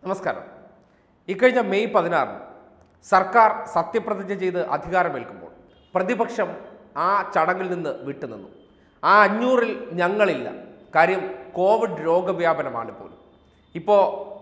നമസ്കാരം ഇക്കഴിഞ്ഞ മെയ് പതിനാറിന് സർക്കാർ സത്യപ്രതിജ്ഞ ചെയ്ത് അധികാരമേൽക്കുമ്പോൾ പ്രതിപക്ഷം ആ ചടങ്ങിൽ നിന്ന് വിട്ടുനിന്നു ആ അഞ്ഞൂറിൽ ഞങ്ങളില്ല കാര്യം കോവിഡ് രോഗവ്യാപനമാണ് പോലും ഇപ്പോൾ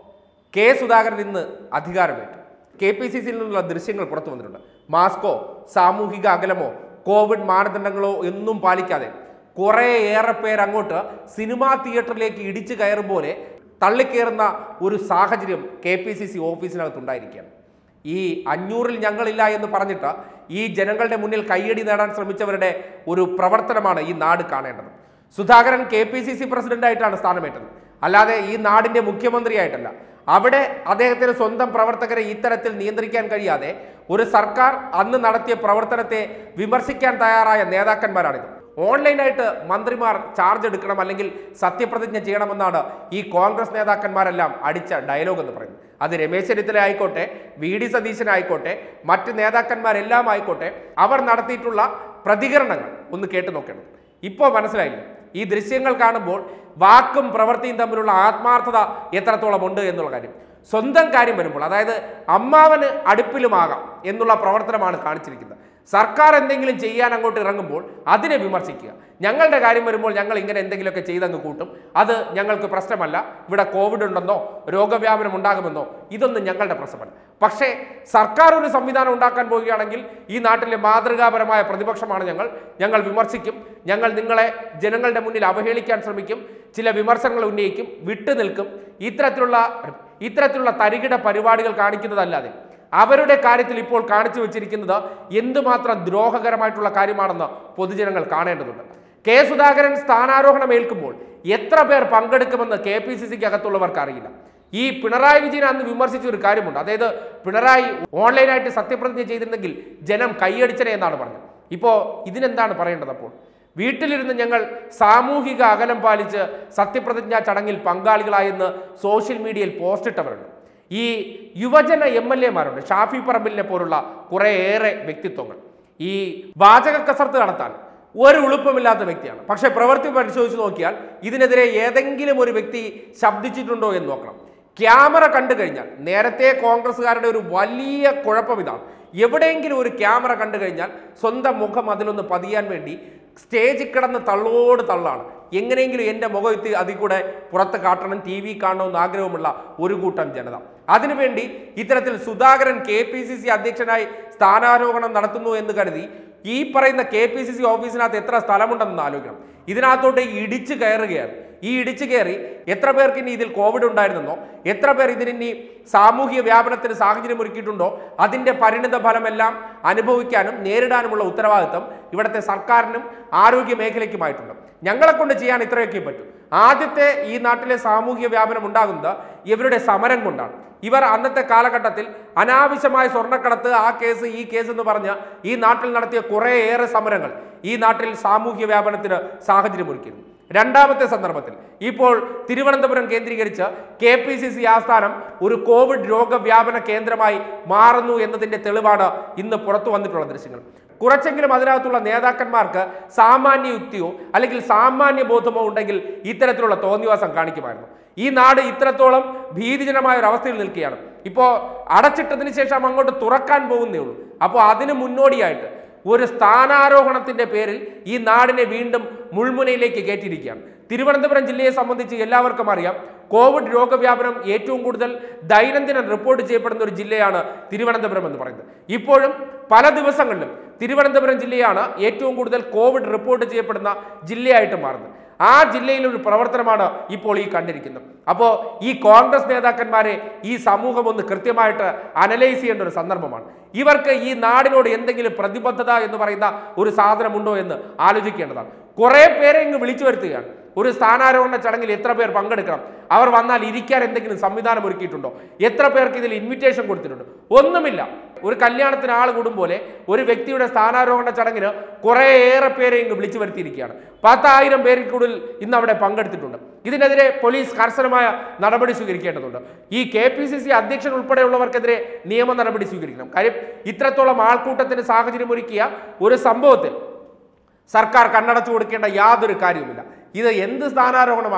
കെ സുധാകരൻ ഇന്ന് അധികാരമേറ്റു കെ പി സി സിയിൽ നിന്നുള്ള ദൃശ്യങ്ങൾ പുറത്തു വന്നിട്ടുണ്ട് മാസ്കോ സാമൂഹിക അകലമോ കോവിഡ് മാനദണ്ഡങ്ങളോ ഒന്നും പാലിക്കാതെ കുറേയേറെ പേർ അങ്ങോട്ട് സിനിമാ തിയേറ്ററിലേക്ക് ഇടിച്ചു കയറും പോലെ തള്ളിക്കയറുന്ന ഒരു സാഹചര്യം കെ പി സി സി ഓഫീസിനകത്തുണ്ടായിരിക്കുകയാണ് ഈ അഞ്ഞൂറിൽ ഞങ്ങളില്ല എന്ന് പറഞ്ഞിട്ട് ഈ ജനങ്ങളുടെ മുന്നിൽ കയ്യടി നേടാൻ ശ്രമിച്ചവരുടെ ഒരു പ്രവർത്തനമാണ് ഈ നാട് കാണേണ്ടത് Sudhakaran K P C C പ്രസിഡന്റായിട്ടാണ് സ്ഥാനമേറ്റത് അല്ലാതെ ഈ നാടിന്റെ മുഖ്യമന്ത്രിയായിട്ടല്ല അവിടെ അദ്ദേഹത്തിന് സ്വന്തം പ്രവർത്തകരെ ഇത്തരത്തിൽ നിയന്ത്രിക്കാൻ കഴിയാതെ ഒരു സർക്കാർ അന്ന് നടത്തിയ പ്രവർത്തനത്തെ വിമർശിക്കാൻ തയ്യാറായ നേതാക്കന്മാരാണിത് ഓൺലൈനായിട്ട് മന്ത്രിമാർ ചാർജ് എടുക്കണം അല്ലെങ്കിൽ സത്യപ്രതിജ്ഞ ചെയ്യണമെന്നാണ് ഈ കോൺഗ്രസ് നേതാക്കന്മാരെല്ലാം അടിച്ച ഡയലോഗ് എന്ന് പറയുന്നത് അത് രമേശ് ചെന്നിത്തല ആയിക്കോട്ടെ വി ഡി സതീശനായിക്കോട്ടെ മറ്റ് നേതാക്കന്മാരെല്ലാം ആയിക്കോട്ടെ അവർ നടത്തിയിട്ടുള്ള പ്രതികരണങ്ങൾ ഒന്ന് കേട്ടു നോക്കണം ഇപ്പോൾ മനസ്സിലായില്ല ഈ ദൃശ്യങ്ങൾ കാണുമ്പോൾ വാക്കും പ്രവൃത്തിയും തമ്മിലുള്ള ആത്മാർത്ഥത എത്രത്തോളം ഉണ്ട് എന്നുള്ള കാര്യം സ്വന്തം കാര്യം വരുമ്പോൾ അതായത് അമ്മാവന് അടുപ്പിലുമാകാം എന്നുള്ള പ്രവർത്തനമാണ് കാണിച്ചിരിക്കുന്നത് സർക്കാർ എന്തെങ്കിലും ചെയ്യാൻ അങ്ങോട്ട് ഇറങ്ങുമ്പോൾ അതിനെ വിമർശിക്കുക ഞങ്ങളുടെ കാര്യം വരുമ്പോൾ ഞങ്ങൾ ഇങ്ങനെ എന്തെങ്കിലുമൊക്കെ ചെയ്തങ്ങ് കൂട്ടും അത് ഞങ്ങൾക്ക് പ്രശ്നമല്ല ഇവിടെ കോവിഡ് ഉണ്ടെന്നോ രോഗവ്യാപനം ഉണ്ടാകുമെന്നോ ഇതൊന്നും ഞങ്ങളുടെ പ്രശ്നമല്ല പക്ഷേ സർക്കാർ ഒരു സംവിധാനം ഉണ്ടാക്കാൻ പോവുകയാണെങ്കിൽ ഈ നാട്ടിലെ മാതൃകാപരമായ പ്രതിപക്ഷമാണ് ഞങ്ങൾ ഞങ്ങൾ വിമർശിക്കും ഞങ്ങൾ നിങ്ങളെ ജനങ്ങളുടെ മുന്നിൽ അവഹേളിക്കാൻ ശ്രമിക്കും ചില വിമർശനങ്ങൾ ഉന്നയിക്കും വിട്ടുനിൽക്കും ഇത്തരത്തിലുള്ള ഇത്തരത്തിലുള്ള തരികിട പരിപാടികൾ കാണിക്കുന്നതല്ലാതെ അവരുടെ കാര്യത്തിൽ ഇപ്പോൾ കാണിച്ചു വെച്ചിരിക്കുന്നത് എന്തുമാത്രം ദ്രോഹകരമായിട്ടുള്ള കാര്യമാണെന്ന് പൊതുജനങ്ങൾ കാണേണ്ടതുണ്ട് കെ സുധാകരൻ സ്ഥാനാരോഹണം ഏൽക്കുമ്പോൾ എത്ര പേർ പങ്കെടുക്കുമെന്ന് കെ പി സി സിക്ക് അകത്തുള്ളവർക്ക് അറിയില്ല ഈ പിണറായി വിജയൻ അന്ന് വിമർശിച്ച ഒരു കാര്യമുണ്ട് അതായത് പിണറായി ഓൺലൈനായിട്ട് സത്യപ്രതിജ്ഞ ചെയ്തിരുന്നെങ്കിൽ ജനം കൈയടിച്ചനെ എന്നാണ് പറഞ്ഞത് ഇപ്പോൾ ഇതിനെന്താണ് പറയേണ്ടത് അപ്പോൾ വീട്ടിലിരുന്ന് ഞങ്ങൾ സാമൂഹിക അകലം പാലിച്ച് സത്യപ്രതിജ്ഞാ ചടങ്ങിൽ പങ്കാളികളായെന്ന് സോഷ്യൽ മീഡിയയിൽ പോസ്റ്റിട്ടവരുണ്ട് ഈ യുവജന എം എൽ എമാരുണ്ട് ഷാഫി പറമ്പിലിനെ പോലുള്ള കുറേയേറെ വ്യക്തിത്വങ്ങൾ ഈ വാചക കസർത്ത് നടത്താൻ ഒരു ഉളുപ്പമില്ലാത്ത വ്യക്തിയാണ് പക്ഷേ പ്രവൃത്തി പരിശോധിച്ച് നോക്കിയാൽ ഇതിനെതിരെ ഏതെങ്കിലും ഒരു വ്യക്തി ശബ്ദിച്ചിട്ടുണ്ടോ എന്ന് നോക്കണം ക്യാമറ കണ്ടു കഴിഞ്ഞാൽ നേരത്തെ കോൺഗ്രസ്സുകാരുടെ ഒരു വലിയ കുഴപ്പം ഇതാണ് എവിടെയെങ്കിലും ഒരു ക്യാമറ കണ്ടു കഴിഞ്ഞാൽ സ്വന്തം മുഖം അതിലൊന്ന് പതിയാൻ വേണ്ടി സ്റ്റേജിൽ കിടന്ന് തള്ളോട് തള്ളാണ് എങ്ങനെയെങ്കിലും എൻ്റെ മുഖം എത്തി അതിൽ കൂടെ പുറത്ത് കാട്ടണം ടി വി കാണണമെന്ന് ആഗ്രഹമുള്ള ഒരു കൂട്ടം ജനത അതിനുവേണ്ടി ഇത്തരത്തിൽ Sudhakaran K P C C അധ്യക്ഷനായി സ്ഥാനാരോഹണം നടത്തുന്നു എന്ന് കരുതി ഈ പറയുന്ന കെ പി സി സി ഓഫീസിനകത്ത് എത്ര സ്ഥലമുണ്ടെന്ന് ആലോചിക്കണം ഇതിനകത്തോട്ട് ഇടിച്ചു കയറുകയാണ് ഈ ഇടിച്ചു കയറി എത്ര പേർക്ക് ഇനി ഇതിൽ കോവിഡ് ഉണ്ടായിരുന്നെന്നോ എത്ര പേർ ഇതിനി സാമൂഹിക വ്യാപനത്തിന് സാഹചര്യം ഒരുക്കിയിട്ടുണ്ടോ അതിൻ്റെ പരിണിത ഫലമെല്ലാം അനുഭവിക്കാനും നേരിടാനുമുള്ള ഉത്തരവാദിത്തം ഇവിടുത്തെ സർക്കാരിനും ആരോഗ്യ മേഖലയ്ക്കുമായിട്ടുണ്ട് ഞങ്ങളെ കൊണ്ട് ചെയ്യാൻ ഇത്രയൊക്കെ പറ്റും ആദ്യത്തെ ഈ നാട്ടിലെ സാമൂഹിക വ്യാപനം ഉണ്ടാകുന്നത് ഇവരുടെ സമരം കൊണ്ടാണ് ഇവർ അന്നത്തെ കാലഘട്ടത്തിൽ അനാവശ്യമായ സ്വർണ്ണക്കടത്ത് ആ കേസ് ഈ കേസ് എന്ന് പറഞ്ഞ് ഈ നാട്ടിൽ നടത്തിയ കുറേയേറെ സമരങ്ങൾ ഈ നാട്ടിൽ സാമൂഹ്യ വ്യാപനത്തിന് സാഹചര്യമൊരുക്കിയിരുന്നു രണ്ടാമത്തെ സന്ദർഭത്തിൽ ഇപ്പോൾ തിരുവനന്തപുരം കേന്ദ്രീകരിച്ച് കെ പി സി സി ആസ്ഥാനം ഒരു കോവിഡ് രോഗവ്യാപന കേന്ദ്രമായി മാറുന്നു എന്നതിന്റെ തെളിവാണ് ഇന്ന് പുറത്തു വന്നിട്ടുള്ള ദൃശ്യങ്ങൾ കുറച്ചെങ്കിലും അതിനകത്തുള്ള നേതാക്കന്മാർക്ക് സാമാന്യ യുക്തിയോ അല്ലെങ്കിൽ സാമാന്യ ബോധമോ ഉണ്ടെങ്കിൽ ഇത്തരത്തിലുള്ള തോന്നിവാസം കാണിക്കുമായിരുന്നു ഈ നാട് ഇത്രത്തോളം ഭീതിജനമായ ഒരു അവസ്ഥയിൽ നിൽക്കുകയാണ് ഇപ്പോൾ അടച്ചിട്ടതിന് ശേഷം അങ്ങോട്ട് തുറക്കാൻ പോകുന്നേ ഉള്ളൂ അപ്പോൾ അതിന് മുന്നോടിയായിട്ട് ഒരു സ്ഥാനാരോഹണത്തിന്റെ പേരിൽ ഈ നാടിനെ വീണ്ടും മുൾമുനയിലേക്ക് കയറ്റിയിരിക്കുകയാണ് തിരുവനന്തപുരം ജില്ലയെ സംബന്ധിച്ച് എല്ലാവർക്കും അറിയാം കോവിഡ് രോഗവ്യാപനം ഏറ്റവും കൂടുതൽ ദൈനംദിനം റിപ്പോർട്ട് ചെയ്യപ്പെടുന്ന ഒരു ജില്ലയാണ് തിരുവനന്തപുരം എന്ന് പറയുന്നത് ഇപ്പോഴും പല ദിവസങ്ങളിലും തിരുവനന്തപുരം ജില്ലയാണ് ഏറ്റവും കൂടുതൽ കോവിഡ് റിപ്പോർട്ട് ചെയ്യപ്പെടുന്ന ജില്ലയായിട്ട് മാറുന്നത് ആ ജില്ലയിലെ ഒരു പ്രവർത്തനമാണ് ഇപ്പോൾ ഈ കണ്ടിരിക്കുന്നത് അപ്പോൾ ഈ കോൺഗ്രസ് നേതാക്കന്മാരെ ഈ സമൂഹം ഒന്ന് കൃത്യമായിട്ട് അനലൈസ് ചെയ്യേണ്ട ഒരു സന്ദർഭമാണ് ഇവർക്ക് ഈ നാടിനോട് എന്തെങ്കിലും പ്രതിബദ്ധത എന്ന് പറയുന്ന ഒരു സാധനമുണ്ടോ എന്ന് ആലോചിക്കേണ്ടതാണ് കുറേ പേരെ ഇങ്ങ് വിളിച്ചു വരുത്തുകയാണ് ഒരു സ്ഥാനാരോഹണ ചടങ്ങിൽ എത്ര പേർ പങ്കെടുക്കണം അവർ വന്നാൽ ഇരിക്കാൻ എന്തെങ്കിലും സംവിധാനം ഒരുക്കിയിട്ടുണ്ടോ എത്ര പേർക്ക് ഇതിൽ ഇൻവിറ്റേഷൻ കൊടുത്തിട്ടുണ്ട് ഒന്നുമില്ല ഒരു കല്യാണത്തിന് ആൾ കൂടും പോലെ ഒരു വ്യക്തിയുടെ സ്ഥാനാരോഹണ ചടങ്ങിന് കുറേയേറെ പേരെ ഇങ്ങ് വിളിച്ചു വരുത്തിയിരിക്കുകയാണ് പത്തായിരം പേരിൽ കൂടുതൽ ഇന്ന് അവിടെ പങ്കെടുത്തിട്ടുണ്ട് ഇതിനെതിരെ പോലീസ് കർശനമായ നടപടി സ്വീകരിക്കേണ്ടതുണ്ട് ഈ കെ പി സി സി അധ്യക്ഷൻ ഉൾപ്പെടെയുള്ളവർക്കെതിരെ നിയമ നടപടി സ്വീകരിക്കണം കാര്യം ഇത്രത്തോളം ആൾക്കൂട്ടത്തിന് സാഹചര്യം ഒരുക്കിയ ഒരു സംഭവത്തിൽ സർക്കാർ കണ്ണടച്ചു കൊടുക്കേണ്ട യാതൊരു കാര്യവുമില്ല ഇത് എന്ത് സ്ഥാനാരോഹണമാണിത്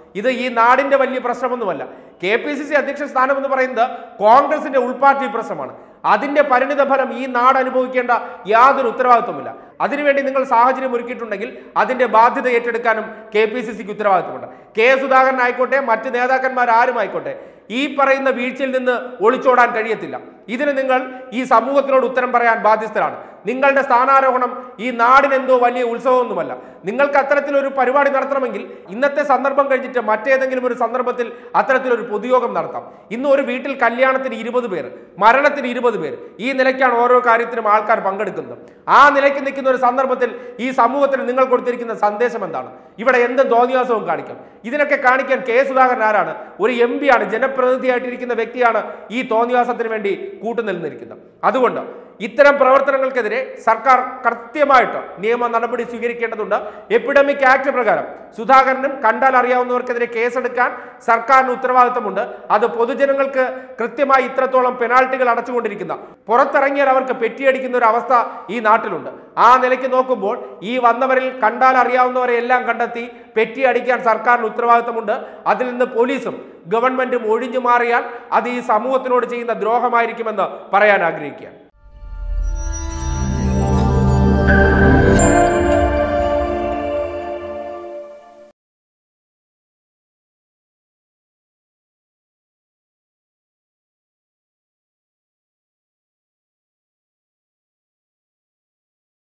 ഇത് ഈ നാടിന്റെ വലിയ പ്രശ്നമൊന്നുമല്ല കെ പി സി സി അധ്യക്ഷ സ്ഥാനം എന്ന് പറയുന്നത് കോൺഗ്രസിന്റെ ഉൾപാർട്ടി പ്രശ്നമാണ് അതിന്റെ പരിണിത ഫലം ഈ നാട് അനുഭവിക്കേണ്ട യാതൊരു ഉത്തരവാദിത്വമില്ല അതിനുവേണ്ടി നിങ്ങൾ സാഹചര്യം ഒരുക്കിയിട്ടുണ്ടെങ്കിൽ അതിന്റെ ബാധ്യത ഏറ്റെടുക്കാനും കെ പി സി സിക്ക് ഉത്തരവാദിത്വമുണ്ട് കെ സുധാകരൻ ആയിക്കോട്ടെ മറ്റ് നേതാക്കന്മാർ ആരും ആയിക്കോട്ടെ ഈ പറയുന്ന വീഴ്ചയിൽ നിന്ന് ഒളിച്ചോടാൻ കഴിയത്തില്ല ഇതിന് നിങ്ങൾ ഈ സമൂഹത്തിനോട് ഉത്തരം പറയാൻ ബാധ്യസ്ഥരാണ് നിങ്ങളുടെ സ്ഥാനാരോഹണം ഈ നാടിനെന്തോ വലിയ ഉത്സവമൊന്നുമല്ല നിങ്ങൾക്ക് അത്തരത്തിലൊരു പരിപാടി നടത്തണമെങ്കിൽ ഇന്നത്തെ സന്ദർഭം കഴിഞ്ഞിട്ട് മറ്റേതെങ്കിലും ഒരു സന്ദർഭത്തിൽ അത്തരത്തിലൊരു പൊതുയോഗം നടത്താം ഇന്ന് ഒരു വീട്ടിൽ കല്യാണത്തിന് ഇരുപത് പേര് മരണത്തിന് ഇരുപത് പേര് ഈ നിലയ്ക്കാണ് ഓരോ കാര്യത്തിനും ആൾക്കാർ പങ്കെടുക്കുന്നത് ആ നിലയ്ക്ക് നിൽക്കുന്ന ഒരു സന്ദർഭത്തിൽ ഈ സമൂഹത്തിന് നിങ്ങൾ കൊടുത്തിരിക്കുന്ന സന്ദേശം എന്താണ് ഇവിടെ എന്ത് തോന്നിയാസവും കാണിക്കാം ഇതിനൊക്കെ കാണിക്കാൻ കെ സുധാകരൻ ആരാണ് ഒരു എം പി ആണ് ജനപ്രതിനിധിയായിട്ടിരിക്കുന്ന വ്യക്തിയാണ് ഈ തോന്നിയാസത്തിന് വേണ്ടി കൂട്ടുനിന്നിരിക്കുന്നത് അതുകൊണ്ട് ഇത്തരം പ്രവർത്തനങ്ങൾക്കെതിരെ സർക്കാർ കൃത്യമായിട്ട് നിയമ നടപടി സ്വീകരിക്കേണ്ടതുണ്ട് എപ്പിഡമിക് ആക്ട് പ്രകാരം സുധാകരനും കണ്ടാൽ അറിയാവുന്നവർക്കെതിരെ കേസെടുക്കാൻ സർക്കാരിന് ഉത്തരവാദിത്തമുണ്ട് അത് പൊതുജനങ്ങൾക്ക് കൃത്യമായി ഇത്രത്തോളം പെനാൽറ്റികൾ അടച്ചുകൊണ്ടിരിക്കുന്ന പുറത്തിറങ്ങിയാൽ അവർക്ക് പെറ്റിയടിക്കുന്ന ഒരു അവസ്ഥ ഈ നാട്ടിലുണ്ട് ആ നിലയ്ക്ക് നോക്കുമ്പോൾ ഈ വന്നവരിൽ കണ്ടാൽ അറിയാവുന്നവരെ എല്ലാം കണ്ടെത്തി പെറ്റി അടിക്കാൻ സർക്കാരിന് ഉത്തരവാദിത്തമുണ്ട് അതിൽ നിന്ന് പോലീസും ഗവൺമെന്റും ഒഴിഞ്ഞു മാറിയാൽ അത് ഈ സമൂഹത്തിനോട് ചെയ്യുന്ന ദ്രോഹമായിരിക്കുമെന്ന് പറയാൻ ആഗ്രഹിക്കുകയാണ്